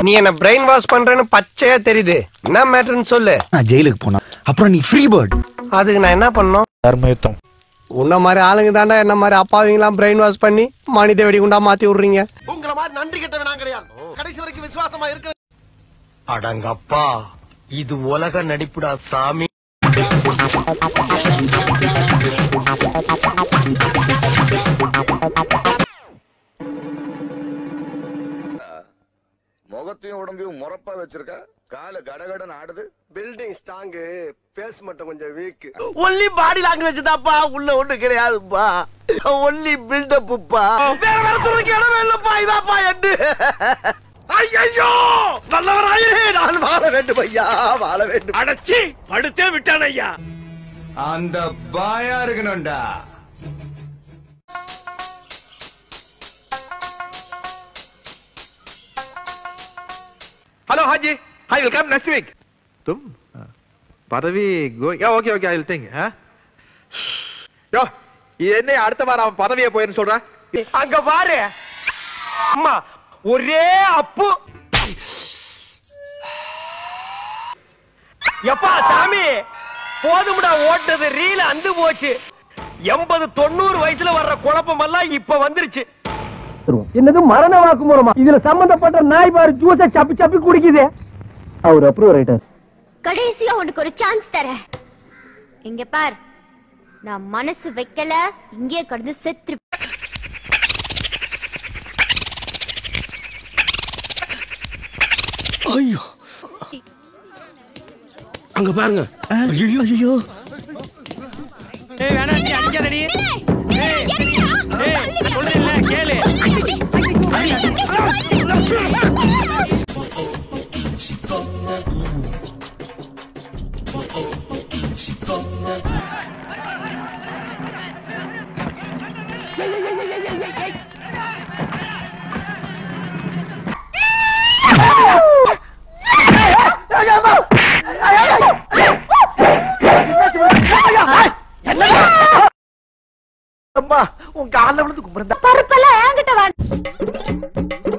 நீ என்ன brain wash பண்றேன்னு பச்சையா தெரியுது என்ன மேட்டர்னு சொல்லு நான் ஜெயிலுக்கு போனா அப்புறம் நீ ஃப்ரீ பேர்ட் அதுக்கு நான் என்ன பண்ணணும் தர்மயுத்தம் உன்ன மாதிரி ஆளுங்க தாண்டா என்ன மாதிரி அப்பாவிங்களாம் பிரெயின் வாஷ் பண்ணி மனித வெடிகுண்டா மாத்தி விடுறீங்க உங்களை மாதிரி நன்றி கெட்டவன் நான் கிடையாது கடைசி வரைக்கும் விசுவாசமா இருக்க அடங்கப்பா இது உலக நடிப்புடா சாமி முகத்தையும் உடம்பையும் முறப்பா வச்சிருக்க காலு கடகடன் ஆடுது பில்டிங் ஸ்ட்ராங் பேஸ் மட்டும் கொஞ்சம் வீக் ஒன்லி பாடி லாங்குவேஜ் தான்ப்பா உள்ள ஒண்ணு கிடையாதுப்பா ஒன்லி பில்டப்புப்பா வேற வேற துறைக்கு இடமே இல்லப்பா இதாப்பா எட்டு ஐயோ நல்லவராயே நான் வாழ வேண்டும் ஐயா வாழ வேண்டும் அடைச்சி படுத்தே விட்டான் ஐயா அந்த பாயா இருக்கணும்டா Hello, Haji. I will come next week. तुम பதவி going. Yeah, okay, okay, I will think. Huh? யோ என்ன அடுத்த வாரம் அவன் பதவியை போயிருன்னு சொல்றான் அங்க பாரு அம்மா ஒரே அப்பு எப்பா சாமி போதும்டா ஓட்டது ரீல அந்து போச்சு எண்பது தொண்ணூறு வயசுல வர்ற குழப்பம் எல்லாம் இப்ப வந்துருச்சு என்னது மரண வாக்கு மூலமா இதுல சம்பந்தப்பட்ட நாய் பாரு ஜூஸ சப்பி சப்பி குடிக்குது அவர் அப்ரூவ் ரைட்டர் கடைசியா உனக்கு ஒரு சான்ஸ் தரேன் இங்க பார் நான் மனசு வைக்கல இங்கே கடந்து செத்து அங்க பாருங்க ஐயோ ஐயோ அம்மா உன் காலில் விழுந்து கும்பிடுந்தா பருப்பெல்லாம் என்கிட்ட வேண்டாம்